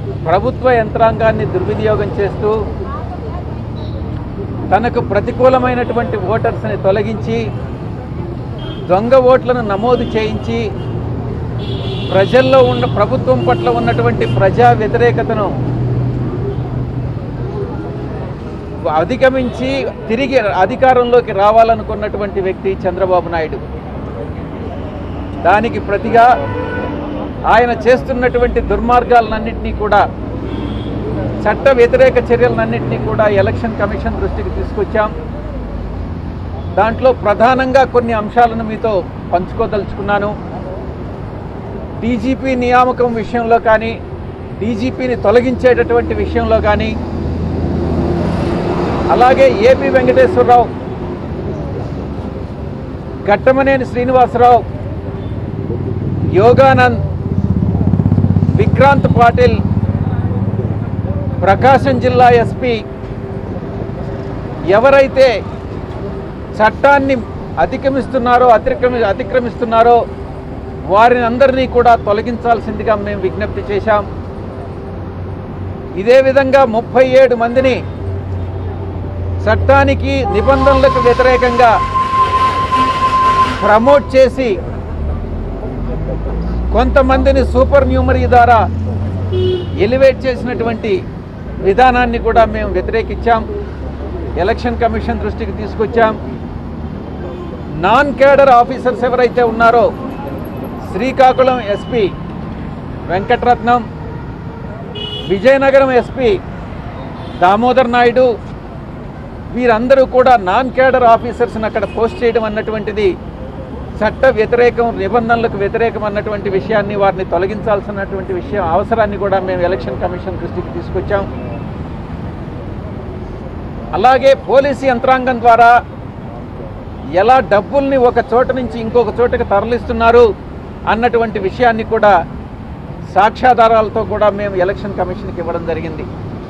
ప్రభుత్వ యంత్రాంగాన్ని దుర్వినియోగం చేస్తూ తనకు ప్రతికూలమైనటువంటి ఓటర్స్ని తొలగించి దొంగ ఓట్లను నమోదు చేయించి ప్రజల్లో ఉన్న ప్రభుత్వం పట్ల ఉన్నటువంటి ప్రజా వ్యతిరేకతను అధిగమించి తిరిగి అధికారంలోకి రావాలనుకున్నటువంటి వ్యక్తి చంద్రబాబు నాయుడు దానికి ప్రతిగా ఆయన చేస్తున్నటువంటి దుర్మార్గాలన్నింటినీ కూడా చట్ట వ్యతిరేక చర్యలన్నింటినీ కూడా ఎలక్షన్ కమిషన్ దృష్టికి తీసుకొచ్చాం దాంట్లో ప్రధానంగా కొన్ని అంశాలను మీతో పంచుకోదలుచుకున్నాను డీజీపీ నియామకం విషయంలో కానీ డీజీపీని తొలగించేటటువంటి విషయంలో కానీ అలాగే ఏపీ వెంకటేశ్వరరావు ఘట్టమనేని శ్రీనివాసరావు యోగానంద్ విక్రాంత్ పాటిల్ ప్రకాశం జిల్లా ఎస్పీ ఎవరైతే చట్టాన్ని అతిక్రమిస్తున్నారో అతిక్రమి అతిక్రమిస్తున్నారో వారిని అందరినీ కూడా తొలగించాల్సిందిగా మేము విజ్ఞప్తి చేశాం ఇదే విధంగా ముప్పై ఏడు మందిని చట్టానికి నిబంధనలకు వ్యతిరేకంగా ప్రమోట్ చేసి కొంతమందిని సూపర్ న్యూమరీ ద్వారా ఎలివేట్ చేసినటువంటి విధానాన్ని కూడా మేము వ్యతిరేకించాం ఎలక్షన్ కమిషన్ దృష్టికి తీసుకొచ్చాం నాన్ కేడర్ ఆఫీసర్స్ ఎవరైతే ఉన్నారో శ్రీకాకుళం ఎస్పీ వెంకటరత్నం విజయనగరం ఎస్పీ దామోదర్ నాయుడు వీరందరూ కూడా నాన్ కేడర్ ఆఫీసర్స్ని అక్కడ పోస్ట్ చేయడం అన్నటువంటిది చట్ట వ్యతిరేకం నిబంధనలకు వ్యతిరేకం అన్నటువంటి విషయాన్ని వారిని తొలగించాల్సినటువంటి విషయం అవసరాన్ని కూడా మేము ఎలక్షన్ కమిషన్ దృష్టికి తీసుకొచ్చాం అలాగే పోలీసు యంత్రాంగం ద్వారా ఎలా డబ్బుల్ని ఒక చోట నుంచి ఇంకొక చోటకి తరలిస్తున్నారు అన్నటువంటి విషయాన్ని కూడా సాక్ష్యాధారాలతో కూడా మేము ఎలక్షన్ కమిషన్కి ఇవ్వడం జరిగింది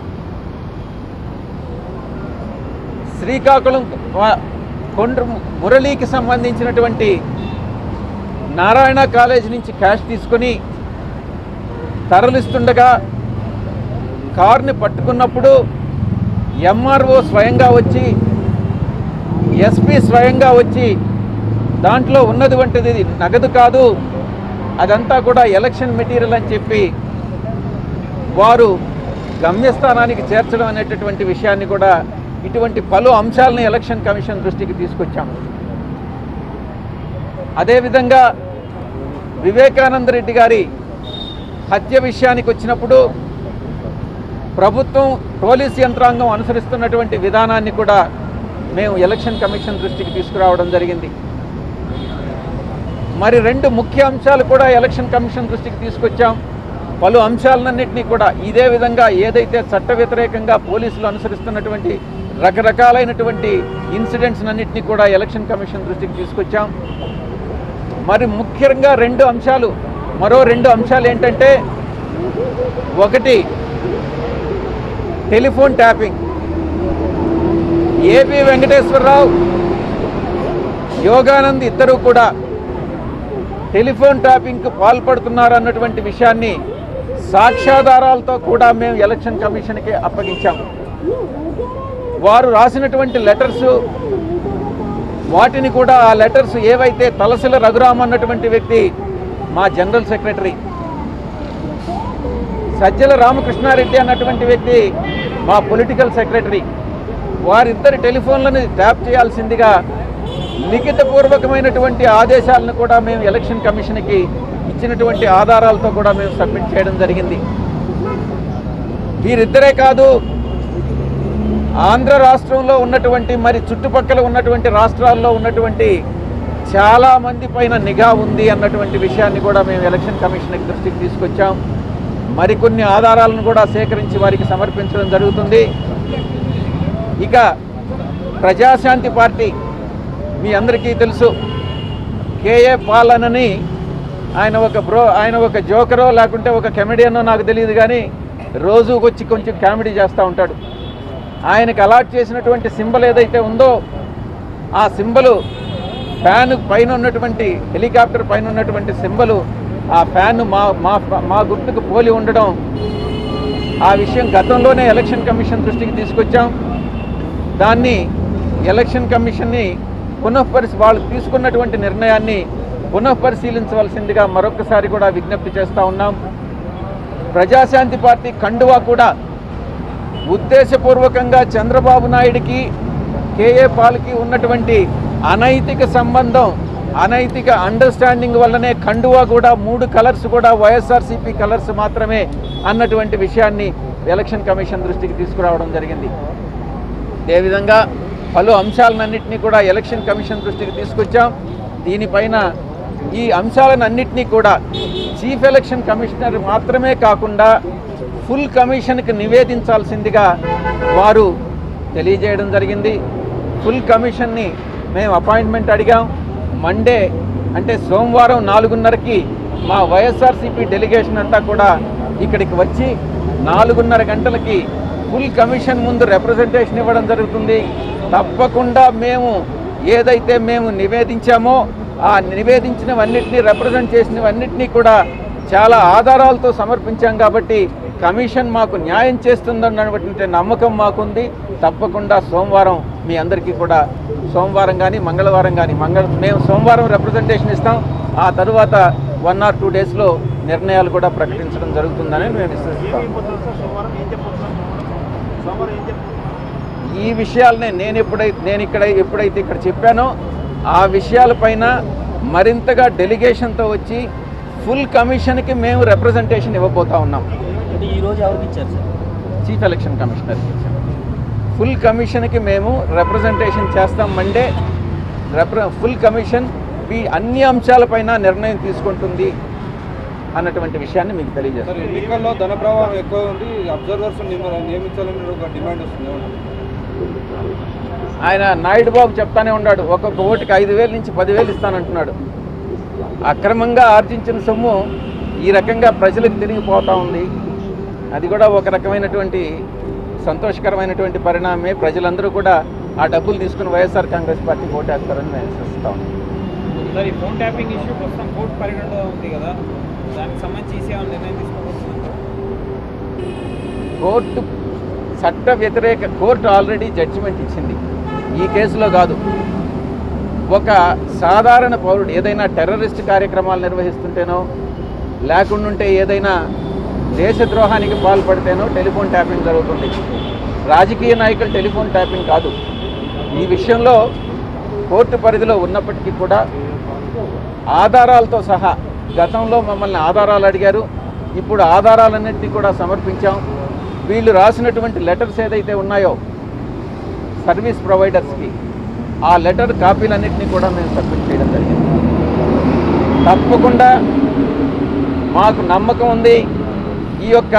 శ్రీకాకుళం వా- కొండ్రు మురళీకి సంబంధించినటువంటి నారాయణ కాలేజ్ నుంచి క్యాష్ తీసుకొని తరలిస్తుండగా కార్ని పట్టుకున్నప్పుడు ఎంఆర్ఓ స్వయంగా వచ్చి ఎస్పీ స్వయంగా వచ్చి దాంట్లో ఉన్నది వంటిది నగదు కాదు అదంతా కూడా ఎలక్షన్ మెటీరియల్ అని చెప్పి వారు గమ్యస్థానానికి చేర్చడం అనేటటువంటి విషయాన్ని కూడా ఇటువంటి పలు అంశాలను ఎలక్షన్ కమిషన్ దృష్టికి తీసుకొచ్చాం అదేవిధంగా వివేకానంద రెడ్డి గారి హత్య విషయానికి వచ్చినప్పుడు ప్రభుత్వం పోలీస్ యంత్రాంగం అనుసరిస్తున్నటువంటి విధానాన్ని కూడా మేము ఎలక్షన్ కమిషన్ దృష్టికి తీసుకురావడం జరిగింది మరి రెండు ముఖ్య అంశాలు కూడా ఎలక్షన్ కమిషన్ దృష్టికి తీసుకొచ్చాం పలు అంశాలన్నింటినీ కూడా ఇదే విధంగా ఏదైతే చట్ట వ్యతిరేకంగా పోలీసులు అనుసరిస్తున్నటువంటి రకరకాలైనటువంటి ఇన్సిడెంట్స్ అన్నింటినీ కూడా ఎలక్షన్ కమిషన్ దృష్టికి తీసుకొచ్చాం మరి ముఖ్యంగా రెండు అంశాలు మరో రెండు అంశాలు ఏంటంటే ఒకటి telephone tapping AP Venkateswara Rao Yoganand ఇద్దరు కూడా టెలిఫోన్ ట్యాపింగ్కు పాల్పడుతున్నారు అన్నటువంటి విషయాన్ని సాక్ష్యాధారాలతో కూడా మేము ఎలక్షన్ కమిషన్కి అప్పగించాం వారు రాసినటువంటి లెటర్స్ వాటిని కూడా ఆ లెటర్స్ ఏవైతే తలసిల రఘురామ్ అన్నటువంటి వ్యక్తి మా జనరల్ సెక్రటరీ సజ్జల రామకృష్ణారెడ్డి అన్నటువంటి వ్యక్తి మా పొలిటికల్ సెక్రటరీ వారిద్దరి టెలిఫోన్లను ట్యాప్ చేయాల్సిందిగా లిఖితపూర్వకమైనటువంటి ఆదేశాలను కూడా మేము ఎలక్షన్ కమిషన్కి ఇచ్చినటువంటి ఆధారాలతో కూడా మేము సబ్మిట్ చేయడం జరిగింది వీరిద్దరే కాదు ఆంధ్ర రాష్ట్రంలో ఉన్నటువంటి మరి చుట్టుపక్కల ఉన్నటువంటి రాష్ట్రాల్లో ఉన్నటువంటి చాలా మంది పైన నిఘా ఉంది అన్నటువంటి విషయాన్ని కూడా మేము ఎలక్షన్ కమిషన్ దృష్టికి తీసుకొచ్చాం మరికొన్ని ఆధారాలను కూడా సేకరించి వారికి సమర్పించడం జరుగుతుంది ఇక ప్రజాశాంతి పార్టీ మీ అందరికీ తెలుసు కేఏ పాలనని ఆయన ఒక బ్రో ఆయన ఒక జోకరో లేకుంటే ఒక కెమెడియనో నాకు తెలియదు కానీ రోజు వచ్చి కొంచెం కామెడీ చేస్తూ ఉంటాడు ఆయనకు అలాట్ చేసినటువంటి సింబల్ ఏదైతే ఉందో ఆ సింబలు ఫ్యాన్ పైన ఉన్నటువంటి హెలికాప్టర్ పైన ఉన్నటువంటి సింబలు ఆ ఫ్యాన్ మా మా మా గుర్తుకు పోలి ఉండడం ఆ విషయం గతంలోనే ఎలక్షన్ కమిషన్ దృష్టికి తీసుకొచ్చాం దాన్ని ఎలక్షన్ కమిషన్ని పునఃపరిశీ వాళ్ళు తీసుకున్నటువంటి నిర్ణయాన్ని పునఃపరిశీలించవలసిందిగా మరొకసారి కూడా విజ్ఞప్తి చేస్తూ ఉన్నాం ప్రజాశాంతి పార్టీ కండువా కూడా ఉద్దేశపూర్వకంగా చంద్రబాబు నాయుడికి కేఏ పాల్కి ఉన్నటువంటి అనైతిక సంబంధం అనైతిక అండర్స్టాండింగ్ వల్లనే కండువా కూడా మూడు కలర్స్ కూడా వైఎస్ఆర్సీపీ కలర్స్ మాత్రమే అన్నటువంటి విషయాన్ని ఎలక్షన్ కమిషన్ దృష్టికి తీసుకురావడం జరిగింది అదేవిధంగా పలు అంశాలన్నింటినీ కూడా ఎలక్షన్ కమిషన్ దృష్టికి తీసుకొచ్చాం దీనిపైన ఈ అంశాలన్నింటినీ కూడా చీఫ్ ఎలక్షన్ కమిషనర్ మాత్రమే కాకుండా ఫుల్ కమిషన్కి నివేదించాల్సిందిగా వారు తెలియజేయడం జరిగింది ఫుల్ కమిషన్ని మేము అపాయింట్మెంట్ అడిగాం మండే అంటే సోమవారం నాలుగున్నరకి మా వైఎస్ఆర్సీపీ డెలిగేషన్ అంతా కూడా ఇక్కడికి వచ్చి నాలుగున్నర గంటలకి ఫుల్ కమిషన్ ముందు రిప్రజెంటేషన్ ఇవ్వడం జరుగుతుంది తప్పకుండా మేము ఏదైతే మేము నివేదించామో ఆ నివేదించినవన్నిటినీ రిప్రజెంట్ చేసినవన్నిటినీ కూడా చాలా ఆధారాలతో సమర్పించాం కాబట్టి కమిషన్ మాకు న్యాయం చేస్తుందన్నటువంటి నమ్మకం మాకుంది తప్పకుండా సోమవారం మీ అందరికీ కూడా సోమవారం కానీ మంగళవారం కానీ మంగళ మేము సోమవారం రిప్రజెంటేషన్ ఇస్తాం ఆ తరువాత వన్ ఆర్ టూ డేస్లో నిర్ణయాలు కూడా ప్రకటించడం జరుగుతుందని మేము విశ్వసిస్తాం ఈ విషయాలనే నేను ఎప్పుడైతే నేను ఇక్కడ ఎప్పుడైతే ఇక్కడ చెప్పానో ఆ విషయాలపైన మరింతగా డెలిగేషన్తో వచ్చి ఫుల్ కమిషన్కి మేము రిప్రజెంటేషన్ ఇవ్వబోతా ఉన్నాం అంటే ఈ రోజు ఎవరికి ఇచ్చారు sir chief election commissioner full కమిషన్కి మేము రిప్రజెంటేషన్ చేస్తాం మండే రెప్ర ఫుల్ కమిషన్ ఈ అన్ని అంశాలపైన నిర్ణయం తీసుకుంటుంది అన్నటువంటి విషయాన్ని మీకు సార్ తెలియజేస్తాం ఎన్నికల్లో ధన ప్రవాహం ఎక్కువ ఉంది అబ్జర్వర్స్ నియమించాలని ఒక డిమాండ్ వస్తుంది ఆయన నాయుడు బాబు చెప్తానే ఉన్నాడు ఒక్కొక్క ఓటుకి ఐదు వేలు నుంచి పదివేలు ఇస్తానంటున్నాడు అక్రమంగా ఆర్జించిన సొమ్ము ఈ రకంగా ప్రజలకు తిరిగిపోతూ ఉంది అది కూడా ఒక రకమైనటువంటి సంతోషకరమైనటువంటి పరిణామమే ప్రజలందరూ కూడా ఆ డబ్బులు తీసుకుని వైఎస్ఆర్ కాంగ్రెస్ పార్టీ ఓటేస్తారని మేము విశ్వసిస్తాం సార్ ఈ ఫోన్ ట్యాపింగ్ ఇష్యూ ప్రస్తుతం కోర్టు పరిగణలో ఉంది కదా దానికి సంబంధించి ఈసీ ఏమైనా నిర్ణయం తీసుకోబోతున్నారు కోర్టు చట్ట వ్యతిరేక కోర్టు ఆల్రెడీ జడ్జిమెంట్ ఇచ్చింది ఈ కేసులో కాదు ఒక సాధారణ పౌరుడు ఏదైనా టెర్రరిస్ట్ కార్యక్రమాలు నిర్వహిస్తుంటేనో లేకుండుంటే ఏదైనా దేశద్రోహానికి పాల్పడితేనో టెలిఫోన్ ట్యాపింగ్ జరుగుతుంది రాజకీయ నాయకులు టెలిఫోన్ ట్యాపింగ్ కాదు ఈ విషయంలో కోర్టు పరిధిలో ఉన్నప్పటికీ కూడా ఆధారాలతో సహా గతంలో మమ్మల్ని ఆధారాలు అడిగారు ఇప్పుడు ఆధారాలన్నింటినీ కూడా సమర్పించాం వీళ్ళు రాసినటువంటి లెటర్స్ ఏదైతే ఉన్నాయో సర్వీస్ ప్రొవైడర్స్కి ఆ లెటర్ కాపీలన్నింటినీ కూడా మేము సబ్మిట్ చేయడం జరిగింది తప్పకుండా మాకు నమ్మకం ఉంది ఈ యొక్క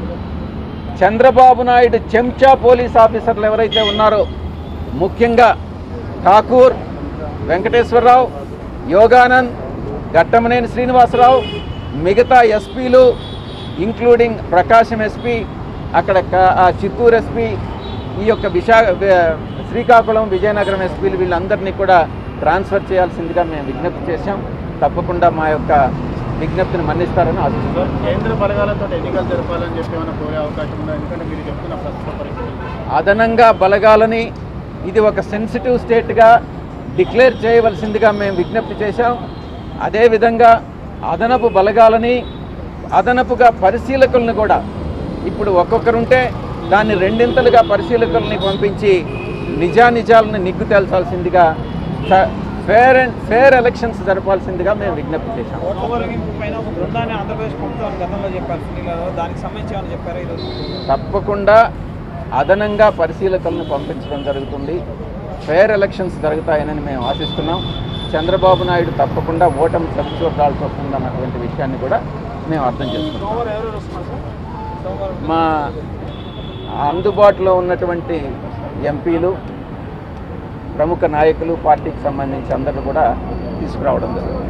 చంద్రబాబు నాయుడు చెంచా పోలీస్ ఆఫీసర్లు ఎవరైతే ఉన్నారో ముఖ్యంగా ఠాకూర్ వెంకటేశ్వరరావు యోగానంద్ ఘట్టమనేని శ్రీనివాసరావు మిగతా ఎస్పీలు ఇంక్లూడింగ్ ప్రకాశం ఎస్పీ అక్కడ క- ఆ చిత్తూరు ఎస్పీ ఈ యొక్క విశాఖ వి- శ్రీకాకుళం విజయనగరం ఎస్పీలు వీళ్ళందరినీ కూడా ట్రాన్స్ఫర్ చేయాల్సిందిగా మేము విజ్ఞప్తి చేశాం తప్పకుండా మా యొక్క విజ్ఞప్తిని మన్నిస్తారని ఆశిస్తున్నాం కేంద్ర బలగాలతో ఎన్నికలు జరపాలని చెప్పి ఏమైనా కోరే అవకాశం ఉందా ఎందుకంటే మీరు చెప్తున్న ప్రస్తుత పరిస్థితి అదనంగా బలగాలని ఇది ఒక సెన్సిటివ్ స్టేట్గా డిక్లేర్ చేయవలసిందిగా మేము విజ్ఞప్తి చేశాం అదేవిధంగా అదనపు బలగాలని అదనపుగా పరిశీలకులను కూడా ఇప్పుడు ఒక్కొక్కరుంటే దాన్ని రెండింతలుగా పరిశీలకుల్ని పంపించి నిజానిజాలను నిగ్గు తేల్చాల్సిందిగా ఫేర్ అండ్ ఫేర్ ఎలక్షన్స్ జరపాల్సిందిగా మేము విజ్ఞప్తి చేశాం ఓట్ల తొలగింపు పైన ఒక బృందాన్ని ఆంధ్రప్రదేశ్ ప్రభుత్వం గతంలో చెప్పారు సునీల్ గారు దానికి సంబంధించి ఏమైనా చెప్పారా ఈరోజు తప్పకుండా అదనంగా పరిశీలకులను పంపించడం జరుగుతుంది ఫెయిర్ ఎలక్షన్స్ జరుగుతాయని మేము ఆశిస్తున్నాం చంద్రబాబు నాయుడు తప్పకుండా ఓటమి చవిచూడాల్సి వస్తుందన్నటువంటి విషయాన్ని కూడా మేము అర్థం చేసుకున్నాం సోమవారం ఎవరెవరు వస్తున్నారు సార్ సోమవారం మా అందుబాటులో ఉన్నటువంటి ఎంపీలు ప్రముఖ నాయకులు పార్టీకి సంబంధించి అందరూ కూడా తీసుకురావడం జరుగుతుంది